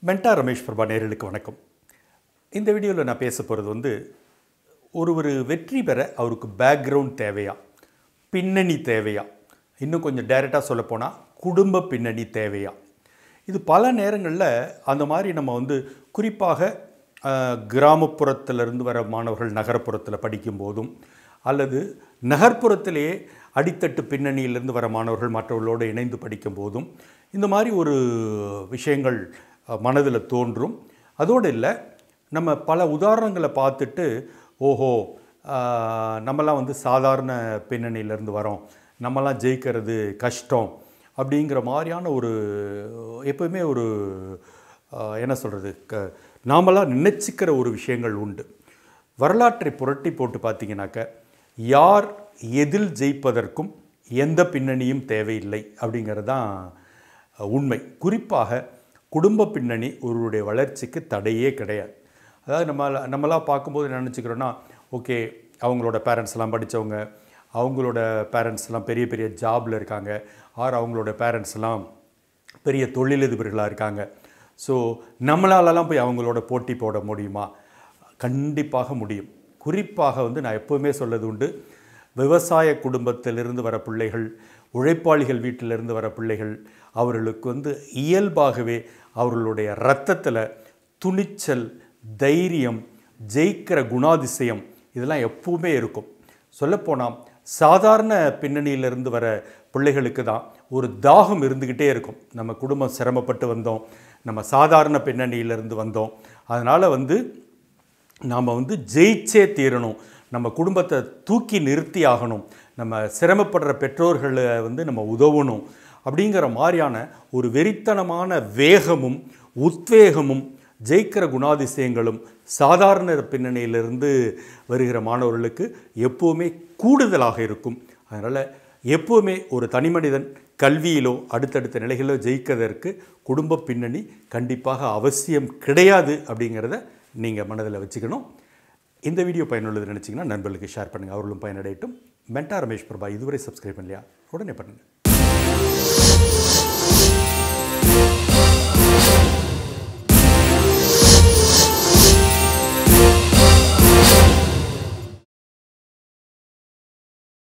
மென்டா ரமேஷ் பிரபா நேர்களுக்கு வணக்கம் இந்த வீடியோவில் நான் பேச போகிறது வந்து ஒரு ஒரு வெற்றி பெற அவருக்கு பேக்ரவுண்ட் தேவையா பின்னணி தேவையா இன்னும் கொஞ்சம் டைரெக்டாக சொல்லப்போனால் குடும்ப பின்னணி தேவையா இது பல நேரங்களில் அந்த மாதிரி நம்ம வந்து குறிப்பாக கிராமப்புறத்திலிருந்து வர மாணவர்கள் நகரப்புறத்தில் படிக்கும் போதும் அல்லது நகர்ப்புறத்திலேயே அடித்தட்டு பின்னணியிலிருந்து வர மாணவர்கள் மற்றவர்களோடு இணைந்து படிக்கும் போதும் இந்த மாதிரி ஒரு விஷயங்கள் மனதில் தோன்றும் அதோடு இல்லை நம்ம பல உதாரணங்களை பார்த்துட்டு ஓஹோ ஆஹ், நம்மலாம் வந்து சாதாரண பின்னணியிலேருந்து வரோம் நம்மலாம் ஜெயிக்கிறது கஷ்டம் அப்படிங்கிற மாதிரியான ஒரு எப்பவுமே ஒரு ஆஹ், என்ன சொல்கிறது க நாமெல்லாம் நினைச்சிக்கிற ஒரு விஷயங்கள் உண்டு வரலாற்றை புரட்டி போட்டு பார்த்தீங்கன்னாக்க யார் எதில் ஜெயிப்பதற்கும் எந்த பின்னணியும் தேவையில்லை அப்படிங்கிறது தான் உண்மை குறிப்பாக குடும்ப பின்னணி ஒருவருடைய வளர்ச்சிக்கு தடையே கிடையாது அதாவது நம்ம நம்மளாம் பார்க்கும்போது என்ன நினச்சிக்கிறோன்னா ஓகே அவங்களோட பேரண்ட்ஸ் எல்லாம் படித்தவங்க அவங்களோட பேரண்ட்ஸ் எல்லாம் பெரிய பெரிய ஜாபில் இருக்காங்க ஆர் அவங்களோட பேரண்ட்ஸ் எல்லாம் பெரிய தொழிலதிபர்களாக இருக்காங்க ஸோ நம்மளாலலாம் போய் அவங்களோட போட்டி போட முடியுமா கண்டிப்பாக முடியும் குறிப்பாக வந்து நான் எப்போவுமே சொல்லது உண்டு விவசாய குடும்பத்திலிருந்து வர பிள்ளைகள் உழைப்பாளிகள் வீட்டிலிருந்து வர பிள்ளைகள் அவர்களுக்கு வந்து இயல்பாகவே அவர்களுடைய இரத்தத்தில் துணிச்சல் தைரியம் ஜெயிக்கிற குணாதிசயம் இதெல்லாம் எப்பவுமே இருக்கும் சொல்லப்போனால் சாதாரண பின்னணியிலிருந்து வர பிள்ளைகளுக்கு தான் ஒரு தாகம் இருந்துக்கிட்டே இருக்கும் நம்ம குடும்பம் சிரமப்பட்டு வந்தோம் நம்ம சாதாரண பின்னணியிலிருந்து வந்தோம் அதனால் வந்து நாம் வந்து ஜெயிச்சே தீரணும் நம்ம குடும்பத்தை தூக்கி நிறுத்தி ஆகணும் நம்ம சிரமப்படுற பெற்றோர்களை வந்து நம்ம உதவணும் அப்படிங்கிற மாதிரியான ஒரு வெறித்தனமான வேகமும் உத்வேகமும் ஜெயிக்கிற குணாதிசயங்களும் சாதாரண பின்னணியிலிருந்து வருகிற மாணவர்களுக்கு எப்போவுமே கூடுதலாக இருக்கும் அதனால் எப்போவுமே ஒரு தனிமனிதன் கல்வியிலோ அடுத்தடுத்த நிலைகளிலோ ஜெயிக்கிறதற்கு குடும்ப பின்னணி கண்டிப்பாக அவசியம் கிடையாது அப்படிங்கிறத நீங்கள் மனதில் வச்சுக்கணும் இந்த வீடியோ பயனுள்ளது நினச்சிங்கன்னா நண்பர்களுக்கு ஷேர் பண்ணுங்கள் அவர்களும் பயனடையட்டும் மென்டா ரமேஷ் பிரபா இதுவரை சப்ஸ்கிரைப் பண்ணலையா உடனே பண்ணுங்கள்